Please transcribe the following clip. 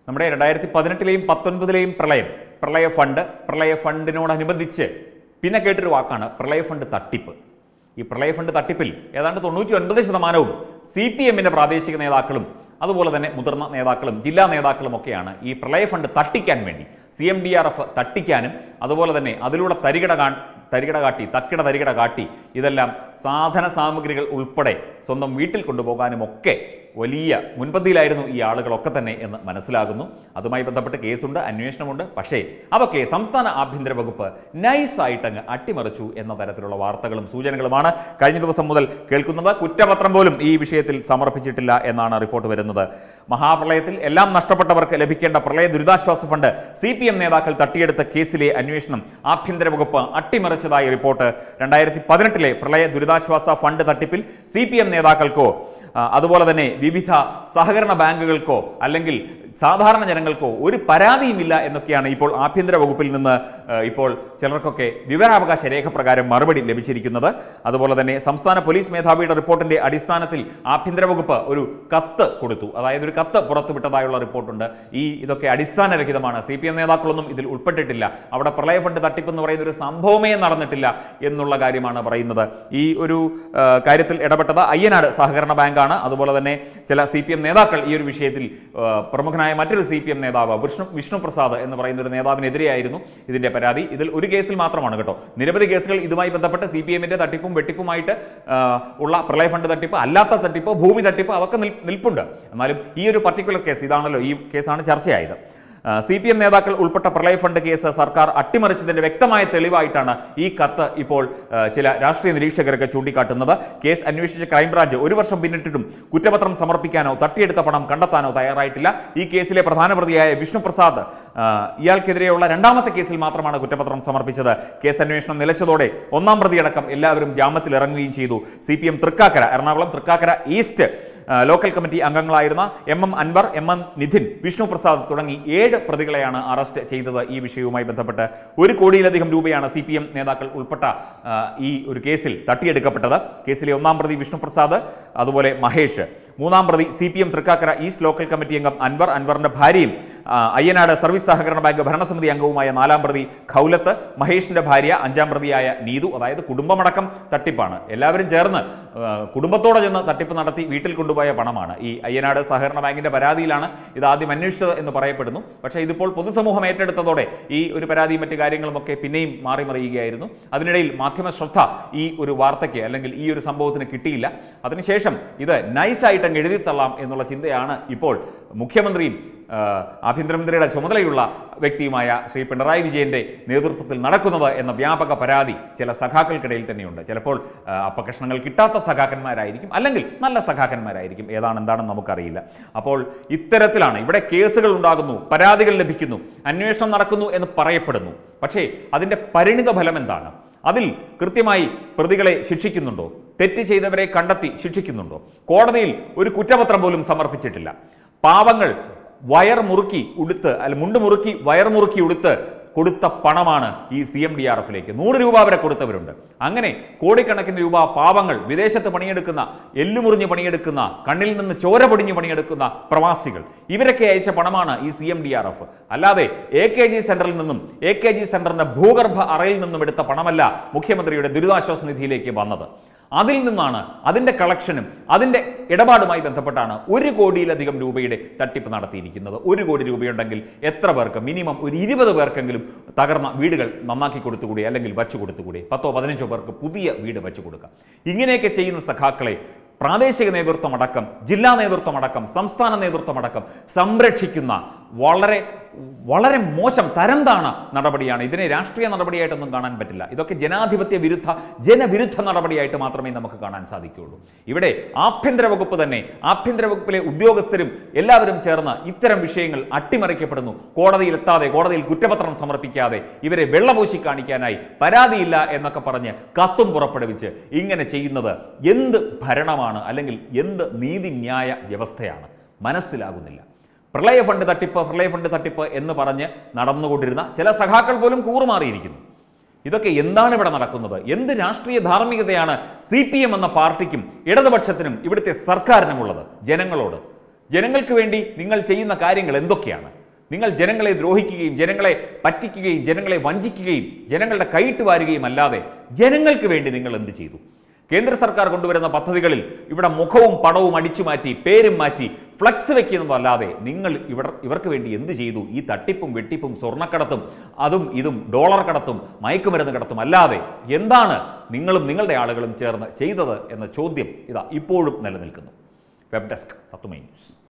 നമ്മുടെ രണ്ടായിരത്തി പതിനെട്ടിലെയും പത്തൊൻപതിലെയും പ്രളയം പ്രളയ ഫണ്ട് പ്രളയ ഫണ്ടിനോടനുബന്ധിച്ച് പിന്നെ കേട്ടൊരു വാക്കാണ് പ്രളയ ഫണ്ട് തട്ടിപ്പ് ഈ പ്രളയ ഫണ്ട് തട്ടിപ്പിൽ ഏതാണ്ട് തൊണ്ണൂറ്റി ഒൻപത് ശതമാനവും സി പി എമ്മിൻ്റെ പ്രാദേശിക നേതാക്കളും അതുപോലെ തന്നെ മുതിർന്ന നേതാക്കളും ജില്ലാ നേതാക്കളും ഒക്കെയാണ് ഈ പ്രളയ ഫണ്ട് തട്ടിക്കാൻ വേണ്ടി C M D R F തട്ടിക്കാനും അതുപോലെ തന്നെ അതിലൂടെ തരികിട കാ തരികിട കാട്ടി തക്കിട തരികിട കാട്ടി ഇതെല്ലാം സാധന സാമഗ്രികൾ ഉൾപ്പെടെ സ്വന്തം വീട്ടിൽ കൊണ്ടുപോകാനും ഒക്കെ വലിയ മുൻപന്തിയിലായിരുന്നു ഈ ആളുകളൊക്കെ തന്നെ എന്ന് മനസ്സിലാകുന്നു അതുമായി ബന്ധപ്പെട്ട് കേസുണ്ട് അന്വേഷണമുണ്ട് പക്ഷേ അതൊക്കെ സംസ്ഥാന ആഭ്യന്തര വകുപ്പ് നൈസായിട്ടങ്ങ് അട്ടിമറിച്ചു എന്ന തരത്തിലുള്ള വാർത്തകളും സൂചനകളുമാണ് കഴിഞ്ഞ ദിവസം മുതൽ കേൾക്കുന്നത് കുറ്റപത്രം പോലും ഈ വിഷയത്തിൽ സമർപ്പിച്ചിട്ടില്ല എന്നാണ് റിപ്പോർട്ട് വരുന്നത് മഹാപ്രളയത്തിൽ എല്ലാം നഷ്ടപ്പെട്ടവർക്ക് ലഭിക്കേണ്ട പ്രളയ ദുരിതാശ്വാസ ഫണ്ട് സി പി എം നേതാക്കൾ തട്ടിയെടുത്ത കേസിലെ അന്വേഷണം ആഭ്യന്തര വകുപ്പ് അട്ടിമറിച്ചതായി റിപ്പോർട്ട് രണ്ടായിരത്തി പതിനെട്ടിലെ പ്രളയ ദുരിതാശ്വാസ ഫണ്ട് തട്ടിപ്പിൽ സി പി എം നേതാക്കൾക്കോ ആ, അതുപോലെ തന്നെ വിവിധ സഹകരണ ബാങ്കുകൾക്കോ അല്ലെങ്കിൽ സാധാരണ ജനങ്ങൾക്കോ ഒരു പരാതിയുമില്ല എന്നൊക്കെയാണ് ഇപ്പോൾ ആഭ്യന്തര വകുപ്പിൽ നിന്ന് ആ, ഇപ്പോൾ ചിലർക്കൊക്കെ വിവരാവകാശ രേഖ പ്രകാരം മറുപടി ലഭിച്ചിരിക്കുന്നത് അതുപോലെ തന്നെ സംസ്ഥാന പോലീസ് മേധാവിയുടെ റിപ്പോർട്ടിന്റെ അടിസ്ഥാനത്തിൽ ആഭ്യന്തര വകുപ്പ് ഒരു കത്ത് കൊടുത്തു അതായത് ഒരു കത്ത് പുറത്തുവിട്ടതായുള്ള റിപ്പോർട്ടുണ്ട് ഈ ഇതൊക്കെ അടിസ്ഥാനരഹിതമാണ് സി പി എം നേതാക്കളൊന്നും ഇതിൽ ഉൾപ്പെട്ടിട്ടില്ല അവിടെ പ്രളയ ഫണ്ട് തട്ടിപ്പ് എന്ന് പറയുന്ന ഒരു സംഭവമേ നടന്നിട്ടില്ല എന്നുള്ള കാര്യമാണ് പറയുന്നത് ഈ ഒരു ആ, കാര്യത്തിൽ ഇടപെട്ടത് അയ്യനാട് സഹകരണ ബാങ്കാണ് അതുപോലെ തന്നെ ചില സി പി എം നേതാക്കൾ ഈ ഒരു വിഷയത്തിൽ ആ, പ്രമുഖനായ മറ്റൊരു സി പി എം നേതാവ് വിഷ്ണു വിഷ്ണു പ്രസാദ് എന്ന് പറയുന്ന ഒരു നേതാവിനെതിരെയായിരുന്നു ഇതിന്റെ പരാതി ഇതിൽ ഒരു കേസിൽ മാത്രമാണ് കേട്ടോ നിരവധി കേസുകൾ ഇതുമായി ബന്ധപ്പെട്ട് സി പി എമ്മിന്റെ തട്ടിപ്പും വെട്ടിപ്പുമായിട്ട് ആ, ഉള്ള പ്രളയ ഫണ്ട് തട്ടിപ്പ് അല്ലാത്ത തട്ടിപ്പ് ഭൂമി തട്ടിപ്പ് അതൊക്കെ നിൽ- നിൽപ്പുണ്ട് എന്നാലും ഈ ഒരു പർട്ടിക്കുലർ കേസ് ഇതാണല്ലോ ഈ കേസാണ് ചർച്ചയായത് സി പി എം നേതാക്കൾ ഉൾപ്പെട്ട പ്രളയ ഫണ്ട് കേസ് സർക്കാർ അട്ടിമറിച്ചതിന്റെ വ്യക്തമായ തെളിവായിട്ടാണ് ഈ കത്ത് ഇപ്പോൾ ആ, ചില രാഷ്ട്രീയ നിരീക്ഷകരൊക്കെ ചൂണ്ടിക്കാട്ടുന്നത് കേസ് അന്വേഷിച്ച ക്രൈംബ്രാഞ്ച് ഒരു വർഷം പിന്നിട്ടിട്ടും കുറ്റപത്രം സമർപ്പിക്കാനോ തട്ടിയെടുത്ത പണം കണ്ടെത്താനോ തയ്യാറായിട്ടില്ല ഈ കേസിലെ പ്രധാന പ്രതിയായ വിഷ്ണു പ്രസാദ് ആ, ഇയാൾക്കെതിരെയുള്ള രണ്ടാമത്തെ കേസിൽ മാത്രമാണ് കുറ്റപത്രം സമർപ്പിച്ചത് കേസ് അന്വേഷണം നിലച്ചതോടെ ഒന്നാം പ്രതിയടക്കം എല്ലാവരും ജാമ്യത്തിൽ ഇറങ്ങുകയും ചെയ്തു C P M Thrikkakara Ernakulam Thrikkakara east ആ, ലോക്കൽ കമ്മിറ്റി അംഗങ്ങളായിരുന്ന M M Anwar M N Nidhin Vishnu Prasad തുടങ്ങി ഏഴ് പ്രതികളെയാണ് അറസ്റ്റ് ചെയ്തത് ഈ വിഷയവുമായി ബന്ധപ്പെട്ട് ഒരു കോടിയിലധികം രൂപയാണ് സി പി എം നേതാക്കൾ ഉൾപ്പെട്ട ആ, ഈ ഒരു കേസിൽ തട്ടിയെടുക്കപ്പെട്ടത് കേസിലെ ഒന്നാം പ്രതി വിഷ്ണു പ്രസാദ് അതുപോലെ മഹേഷ് മൂന്നാം പ്രതി C P M Thrikkakara east local committee അംഗം അൻവർ അൻവറിന്റെ ഭാര്യയും ആ, അയ്യനാട് സർവീസ് സഹകരണ ബാങ്ക് ഭരണസമിതി അംഗവുമായ നാലാം പ്രതി ഖൗലത്ത് മഹേഷിന്റെ ഭാര്യ അഞ്ചാം പ്രതിയായ നീതു അതായത് കുടുംബമടക്കം തട്ടിപ്പാണ് എല്ലാവരും ചേർന്ന് ആ, കുടുംബത്തോടെ ചെന്ന് തട്ടിപ്പ് നടത്തി വീട്ടിൽ കൊണ്ടുപോയ പണമാണ് ഈ അയ്യനാട് സഹകരണ ബാങ്കിന്റെ പരാതിയിലാണ് ഇത് ആദ്യം അന്വേഷിച്ചത് എന്ന് പറയപ്പെടുന്നു പക്ഷേ ഇതിപ്പോൾ പൊതുസമൂഹം ഏറ്റെടുത്തതോടെ ഈ ഒരു പരാതിയും മറ്റു കാര്യങ്ങളുമൊക്കെ പിന്നെയും മാറി മറിയുകയായിരുന്നു അതിനിടയിൽ മാധ്യമ ശ്രദ്ധ ഈ ഒരു വാർത്തയ്ക്ക് അല്ലെങ്കിൽ ഈ ഒരു സംഭവത്തിന് കിട്ടിയില്ല അതിനുശേഷം ഇത് നൈസായിട്ട് അങ്ങ് എഴുതിത്തള്ളാം എന്നുള്ള ചിന്തയാണ് ഇപ്പോൾ മുഖ്യമന്ത്രിയും ആ, ആഭ്യന്തരമന്ത്രിയുടെ ചുമതലയുള്ള വ്യക്തിയുമായ ശ്രീ പിണറായി വിജയന്റെ നേതൃത്വത്തിൽ നടക്കുന്നത് എന്ന വ്യാപക പരാതി ചില സഖാക്കൾക്കിടയിൽ തന്നെയുണ്ട് ചിലപ്പോൾ ആ, അപ്പകഷ്ണങ്ങൾ കിട്ടാത്ത സഖാക്കന്മാരായിരിക്കും അല്ലെങ്കിൽ നല്ല സഖാക്കന്മാരായിരിക്കും ഏതാണ് എന്താണെന്ന് നമുക്കറിയില്ല അപ്പോൾ ഇത്തരത്തിലാണ് ഇവിടെ കേസുകൾ ഉണ്ടാകുന്നു പരാതികൾ ലഭിക്കുന്നു അന്വേഷണം നടക്കുന്നു എന്ന് പറയപ്പെടുന്നു പക്ഷേ അതിന്റെ പരിണിത ഫലം എന്താണ് അതിൽ കൃത്യമായി പ്രതികളെ ശിക്ഷിക്കുന്നുണ്ടോ തെറ്റ് ചെയ്തവരെ കണ്ടെത്തി ശിക്ഷിക്കുന്നുണ്ടോ കോടതിയിൽ ഒരു കുറ്റപത്രം പോലും സമർപ്പിച്ചിട്ടില്ല പാവങ്ങൾ വയർ മുറുക്കി ഉടുത്ത് അല്ല മുണ്ട് മുറുക്കി വയർ മുറുക്കി ഉടുത്ത് കൊടുത്ത പണമാണ് ഈ സി എം ഡി ആർ എഫിലേക്ക് നൂറ് രൂപ വരെ കൊടുത്തവരുണ്ട് അങ്ങനെ കോടിക്കണക്കിന് രൂപ പാവങ്ങൾ വിദേശത്ത് പണിയെടുക്കുന്ന എല്ലുമുറിഞ്ഞ് പണിയെടുക്കുന്ന കണ്ണിൽ നിന്ന് ചോര പൊടിഞ്ഞ് പണിയെടുക്കുന്ന പ്രവാസികൾ ഇവരൊക്കെ അയച്ച പണമാണ് ഈ C M D R F അല്ലാതെ എ കെ ജി സെന്ററിൽ നിന്നും എ കെ ജി സെന്ററിന്റെ ഭൂഗർഭ അറയിൽ നിന്നും എടുത്ത പണമല്ല മുഖ്യമന്ത്രിയുടെ ദുരിതാശ്വാസ നിധിയിലേക്ക് വന്നത് അതിൽ നിന്നാണ് അതിൻ്റെ കളക്ഷനും അതിൻ്റെ ഇടപാടുമായി ബന്ധപ്പെട്ടാണ് ഒരു കോടിയിലധികം രൂപയുടെ തട്ടിപ്പ് നടത്തിയിരിക്കുന്നത് ഒരു കോടി രൂപയുണ്ടെങ്കിൽ എത്ര പേർക്ക് മിനിമം ഒരു ഇരുപത് പേർക്കെങ്കിലും തകർന്ന വീടുകൾ നന്നാക്കി കൊടുത്തുകൂടി അല്ലെങ്കിൽ വച്ചു കൊടുത്തുകൂടി പത്തോ പതിനഞ്ചോ പേർക്ക് പുതിയ വീട് വെച്ചു കൊടുക്കാം ഇങ്ങനെയൊക്കെ ചെയ്യുന്ന സഖാക്കളെ പ്രാദേശിക നേതൃത്വം അടക്കം ജില്ലാ നേതൃത്വം അടക്കം സംസ്ഥാന നേതൃത്വം അടക്കം സംരക്ഷിക്കുന്ന വളരെ വളരെ മോശം തരം താണ നടപടിയാണ് ഇതിനെ രാഷ്ട്രീയ നടപടിയായിട്ടൊന്നും കാണാൻ പറ്റില്ല ഇതൊക്കെ ജനാധിപത്യ വിരുദ്ധ ജനവിരുദ്ധ നടപടിയായിട്ട് മാത്രമേ നമുക്ക് കാണാൻ സാധിക്കുകയുള്ളൂ ഇവിടെ ആഭ്യന്തര വകുപ്പ് തന്നെ ആഭ്യന്തര വകുപ്പിലെ ഉദ്യോഗസ്ഥരും എല്ലാവരും ചേർന്ന് ഇത്തരം വിഷയങ്ങൾ അട്ടിമറിക്കപ്പെടുന്നു കോടതിയിൽ എത്താതെ കോടതിയിൽ കുറ്റപത്രം സമർപ്പിക്കാതെ ഇവരെ വെള്ളപൂശി കാണിക്കാനായി പരാതിയില്ല എന്നൊക്കെ പറഞ്ഞ് കത്തും പുറപ്പെടുവിച്ച് ഇങ്ങനെ ചെയ്യുന്നത് എന്ത് ഭരണമാണ് അല്ലെങ്കിൽ എന്ത് നീതിന്യായ വ്യവസ്ഥയാണ് മനസ്സിലാകുന്നില്ല പ്രളയ ഫണ്ട് തട്ടിപ്പ് പ്രളയ ഫണ്ട് തട്ടിപ്പ് എന്ന് പറഞ്ഞ് നടന്നുകൊണ്ടിരുന്ന ചില സഖാക്കൾ പോലും കൂറുമാറിയിരിക്കുന്നു ഇതൊക്കെ എന്താണ് ഇവിടെ നടക്കുന്നത് എന്ത് രാഷ്ട്രീയ ധാർമ്മികതയാണ് സി പി എം എന്ന പാർട്ടിക്കും ഇടതുപക്ഷത്തിനും ഇവിടുത്തെ സർക്കാരിനുമുള്ളത് ജനങ്ങളോട് ജനങ്ങൾക്ക് വേണ്ടി നിങ്ങൾ ചെയ്യുന്ന കാര്യങ്ങൾ എന്തൊക്കെയാണ് നിങ്ങൾ ജനങ്ങളെ ദ്രോഹിക്കുകയും ജനങ്ങളെ പറ്റിക്കുകയും ജനങ്ങളെ വഞ്ചിക്കുകയും ജനങ്ങളുടെ കൈയിട്ട് വാരുകയും അല്ലാതെ ജനങ്ങൾക്ക് വേണ്ടി നിങ്ങൾ എന്ത് ചെയ്തു കേന്ദ്ര സർക്കാർ കൊണ്ടുവരുന്ന പദ്ധതികളിൽ ഇവിടെ മുഖവും പടവും അടിച്ചു മാറ്റി പേരും മാറ്റി ഫ്ലക്സ് വെക്കുന്നതല്ലാതെ നിങ്ങൾ ഇവർ ഇവർക്ക് വേണ്ടി എന്ത് ചെയ്തു ഈ തട്ടിപ്പും വെട്ടിപ്പും സ്വർണ്ണക്കടത്തും അതും ഇതും ഡോളർ കടത്തും മയക്കുമരുന്ന് കടത്തും അല്ലാതെ എന്താണ് നിങ്ങളും നിങ്ങളുടെ ആളുകളും ചേർന്ന് ചെയ്തത് എന്ന ചോദ്യം ഇതാ ഇപ്പോഴും നിലനിൽക്കുന്നു വെബ് ഡെസ്ക് തത്തുമൈ ന്യൂസ്